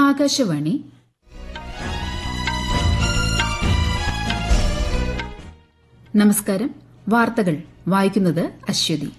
ആകാശവാണി നമസ്കാരം വാർത്തകൾ വായിക്കുന്നത് അശ്വതി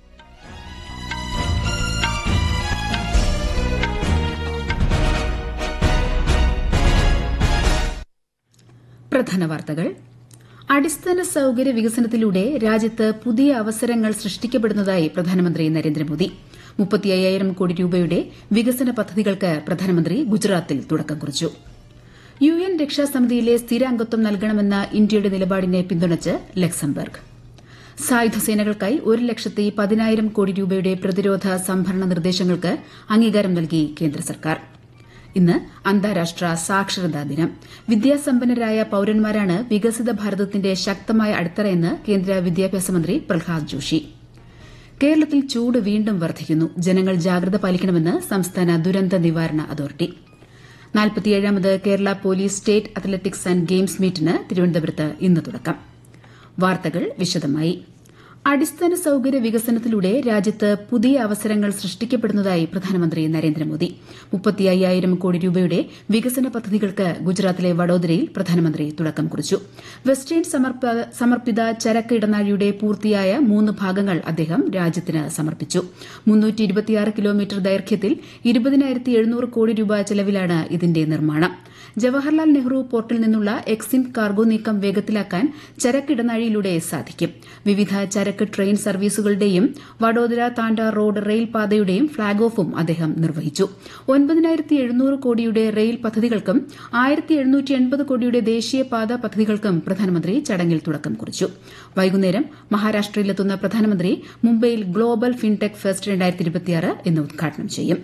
പ്രധാന വാർത്തകൾ അടിസ്ഥാന സൌകര്യ വികസനത്തിലൂടെ രാജ്യത്ത് പുതിയ അവസരങ്ങൾ സൃഷ്ടിക്കപ്പെടുന്നതായി പ്രധാനമന്ത്രി നരേന്ദ്രമോദി മുപ്പത്തിയ്യായിരം കോടി രൂപയുടെ വികസന പദ്ധതികൾക്ക് പ്രധാനമന്ത്രി ഗുജറാത്തിൽ തുടക്കം കുറിച്ചു യു എൻ രക്ഷാസമിതിയിലെ സ്ഥിരാംഗത്വം നൽകണമെന്ന ഇന്ത്യയുടെ നിലപാടിനെ പിന്തുണച്ച് ലക്സംബർഗ് സായുധ സേനകൾക്കായി ഒരു ലക്ഷത്തി പതിനായിരം കോടി രൂപയുടെ പ്രതിരോധ സംഭരണ നിർദ്ദേശങ്ങൾക്ക് അംഗീകാരം നൽകി കേന്ദ്ര സർക്കാർ ഇന്ന് അന്താരാഷ്ട്ര സാക്ഷരതാ ദിനം വിദ്യാസമ്പന്നരായ പൌരന്മാരാണ് വികസിത ഭാരതത്തിന്റെ ശക്തമായ അടിത്തറയെന്ന് കേന്ദ്ര വിദ്യാഭ്യാസ മന്ത്രി പ്രഹ്ലാദ് ജോഷി കേരളത്തിൽ ചൂട് വീണ്ടും വർദ്ധിക്കുന്നു ജനങ്ങൾ ജാഗ്രത പാലിക്കണമെന്ന് സംസ്ഥാന ദുരന്ത നിവാരണ അതോറിറ്റി നാൽപ്പത്തിയേഴാമത് Kerala police state athletics and games മീറ്റിന് തിരുവനന്തപുരത്ത് ഇന്ന് തുടക്കം വാർത്തകൾ വിശദമായി അടിസ്ഥാന സൌകര്യ വികസനത്തിലൂടെ രാജ്യത്ത് പുതിയ അവസരങ്ങൾ സൃഷ്ടിക്കപ്പെടുന്നതായി പ്രധാനമന്ത്രി നരേന്ദ്രമോദി മുപ്പത്തിയ്യായിരം കോടി രൂപയുടെ വികസന പദ്ധതികൾക്ക് ഗുജറാത്തിലെ വഡോദരയിൽ പ്രധാനമന്ത്രി തുടക്കം കുറിച്ചു വെസ്റ്റേൺ സമർപ്പിത ചരക്ക് ഇടനാഴിയുടെ പൂർത്തിയായ മൂന്ന് ഭാഗങ്ങൾ അദ്ദേഹം രാജ്യത്തിന് സമർപ്പിച്ചു കിലോമീറ്റർ ദൈർഘ്യത്തിൽ ഇരുപതിനായിരത്തി എഴുന്നൂറ് കോടി രൂപ ചെലവിലാണ് ഇതിന്റെ നിർമ്മാണം ജവഹർലാൽ നെഹ്റു പോർട്ടിൽ നിന്നുള്ള എക്സിം കാർഗോ നീക്കം വേഗത്തിലാക്കാൻ ചരക്ക് ഇടനാഴിയിലൂടെ സാധിക്കും വിവിധ ചരക്ക് ട്രെയിൻ സർവീസുകളുടെയും വഡോദര താണ്ട റോഡ് റെയിൽ പാതയുടെയും ഫ്ളാഗ് ഓഫും അദ്ദേഹം നിർവഹിച്ചു ഒൻപതിനായിരത്തി എഴുന്നൂറ് കോടിയുടെ റെയിൽ പദ്ധതികൾക്കും ആയിരത്തി എഴുന്നൂറ്റി എൺപത് കോടിയുടെ ദേശീയപാത പദ്ധതികൾക്കും പ്രധാനമന്ത്രി ചടങ്ങിൽ തുടക്കം കുറിച്ചു വൈകുന്നേരം മഹാരാഷ്ട്രയിലെത്തുന്ന പ്രധാനമന്ത്രി മുംബൈയിൽ ഗ്ലോബൽ ഫിൻടെക് ഫെസ്റ്റ് എന്ന് ഉദ്ഘാടനം ചെയ്യും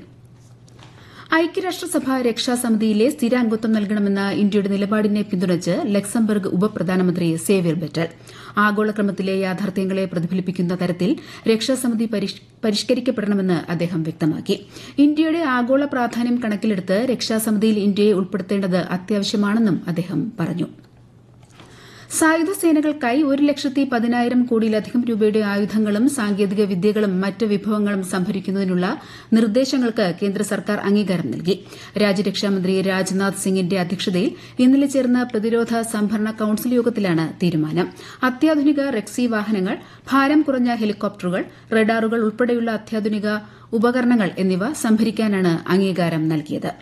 ഐക്യരാഷ്ട്രസഭ രക്ഷാസമിതിയിലെ സ്ഥിരാംഗത്വം നൽകണമെന്ന ഇന്ത്യയുടെ നിലപാടിനെ പിന്തുണച്ച് ലക്സംബർഗ് ഉപപ്രധാനമന്ത്രി സേവ്യർ ബെറ്റൽ ആഗോളക്രമത്തിലെ യാഥാർത്ഥ്യങ്ങളെ പ്രതിഫലിപ്പിക്കുന്ന തരത്തിൽ രക്ഷാസമിതി പരിഷ്കരിക്കപ്പെടണമെന്ന് അദ്ദേഹം വ്യക്തമാക്കി ഇന്ത്യയുടെ ആഗോള പ്രാധാന്യം കണക്കിലെടുത്ത് രക്ഷാസമിതിയിൽ ഇന്ത്യയെ ഉൾപ്പെടുത്തേണ്ടത് അത്യാവശ്യമാണെന്നും അദ്ദേഹം പറഞ്ഞു സായുധ സേനകൾക്കായി ഒരു ലക്ഷത്തി പതിനായിരം കോടിയിലധികം രൂപയുടെ ആയുധങ്ങളും സാങ്കേതിക വിദ്യകളും മറ്റ് വിഭവങ്ങളും സംഭരിക്കുന്നതിനുള്ള നിർദ്ദേശങ്ങൾക്ക് കേന്ദ്ര സർക്കാർ അംഗീകാരം നൽകി രാജ്യരക്ഷാമന്ത്രി രാജ്നാഥ് സിംഗിന്റെ അധ്യക്ഷതയിൽ ഇന്നലെ ചേർന്ന പ്രതിരോധ സംഭരണ കൌൺസിൽ യോഗത്തിലാണ് തീരുമാനം അത്യാധുനിക റെക്സി വാഹനങ്ങൾ ഭാരം കുറഞ്ഞ ഹെലികോപ്റ്ററുകൾ റഡാറുകൾ ഉൾപ്പെടെയുള്ള അത്യാധുനിക ഉപകരണങ്ങൾ എന്നിവ സംഭരിക്കാനാണ് അംഗീകാരം നൽകിയത്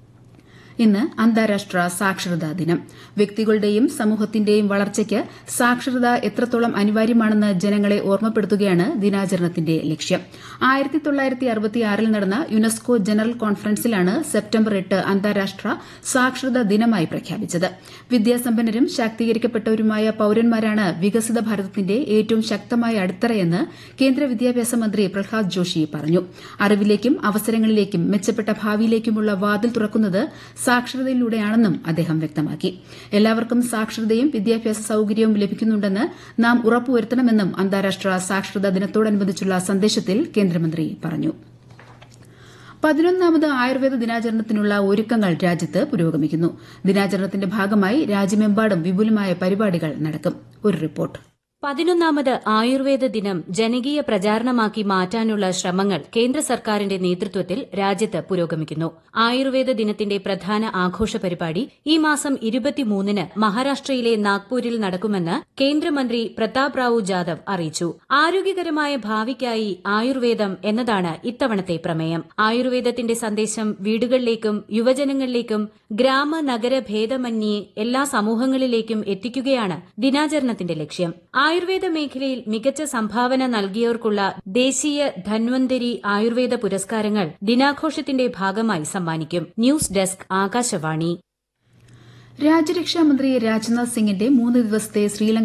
ഇന്ന് അന്താരാഷ്ട്ര സാക്ഷരതാ ദിനം വ്യക്തികളുടെയും സമൂഹത്തിന്റെയും വളർച്ചയ്ക്ക് സാക്ഷരത എത്രത്തോളം അനിവാര്യമാണെന്ന് ജനങ്ങളെ ഓർമ്മപ്പെടുത്തുകയാണ് ദിനാചരണത്തിന്റെ ലക്ഷ്യം ആയിരത്തി തൊള്ളായിരത്തി അറുപത്തിയാറിൽ നടന്ന യുനെസ്കോ ജനറൽ കോൺഫറൻസിലാണ് സെപ്റ്റംബർ എട്ട് അന്താരാഷ്ട്ര സാക്ഷരതാ ദിനമായി പ്രഖ്യാപിച്ചത് വിദ്യാസമ്പന്നരും ശാക്തീകരിക്കപ്പെട്ടവരുമായ പൌരന്മാരാണ് വികസിത ഭാരതത്തിന്റെ ഏറ്റവും ശക്തമായ അടിത്തറയെന്ന് കേന്ദ്ര വിദ്യാഭ്യാസ മന്ത്രി പ്രഹ്ലാദ് ജോഷി പറഞ്ഞു അറിവിലേക്കും അവസരങ്ങളിലേക്കും മെച്ചപ്പെട്ട ഭാവിയിലേക്കുമുള്ള വാതിൽ തുറക്കുന്നത് സാക്ഷരതയിലൂടെയാണെന്നും അദ്ദേഹം വ്യക്തമാക്കി എല്ലാവർക്കും സാക്ഷരതയും വിദ്യാഭ്യാസ സൌകര്യവും ലഭിക്കുന്നുണ്ടെന്ന് നാം ഉറപ്പുവരുത്തണമെന്നും അന്താരാഷ്ട്ര സാക്ഷരതാ ദിനത്തോടനുബന്ധിച്ചുള്ള സന്ദേശത്തിൽ കേന്ദ്രമന്ത്രി പറഞ്ഞു പതിനൊന്നാമത് ആയുർവേദ ദിനാചരണത്തിനുള്ള ഒരുക്കങ്ങൾ രാജ്യത്ത് പുരോഗമിക്കുന്നു ദിനാചരണത്തിന്റെ ഭാഗമായി രാജ്യമെമ്പാടും വിപുലമായ പരിപാടികൾ നടക്കും ഒരു റിപ്പോർട്ട് പതിനൊന്നാമത് ആയുർവേദ ദിനം ജനകീയ പ്രചാരണമാക്കി മാറ്റാനുള്ള ശ്രമങ്ങൾ കേന്ദ്ര സർക്കാരിന്റെ നേതൃത്വത്തിൽ രാജ്യത്ത് പുരോഗമിക്കുന്നു ആയുർവേദ ദിനത്തിന്റെ പ്രധാന ആഘോഷ പരിപാടി ഈ മാസം ഇരുപത്തിമൂന്നിന് മഹാരാഷ്ട്രയിലെ നാഗ്പൂരിൽ നടക്കുമെന്ന് കേന്ദ്രമന്ത്രി പ്രതാപ് റാവു ജാദവ് അറിയിച്ചു ആരോഗ്യകരമായ ഭാവിക്കായി ആയുർവേദം എന്നതാണ് ഇത്തവണത്തെ പ്രമേയം ആയുർവേദത്തിന്റെ സന്ദേശം വീടുകളിലേക്കും യുവജനങ്ങളിലേക്കും ഗ്രാമ നഗര ഭേദമന്യേ എല്ലാ സമൂഹങ്ങളിലേക്കും എത്തിക്കുകയാണ് ദിനാചരണത്തിന്റെ ലക്ഷ്യം ആയുർവേദ മേഖലയിൽ മികച്ച സംഭാവന നൽകിയവർക്കുള്ള ദേശീയ ധന്വന്തരി ആയുർവേദ പുരസ്കാരങ്ങൾ ദിനാഘോഷത്തിന്റെ ഭാഗമായി സമ്മാനിക്കും ന്യൂസ് ഡെസ്ക് ആകാശവാണി രാജ്യരക്ഷാമന്ത്രി രാജ്നാഥ് സിംഗിന്റെ മൂന്ന് ദിവസത്തെ ശ്രീലങ്ക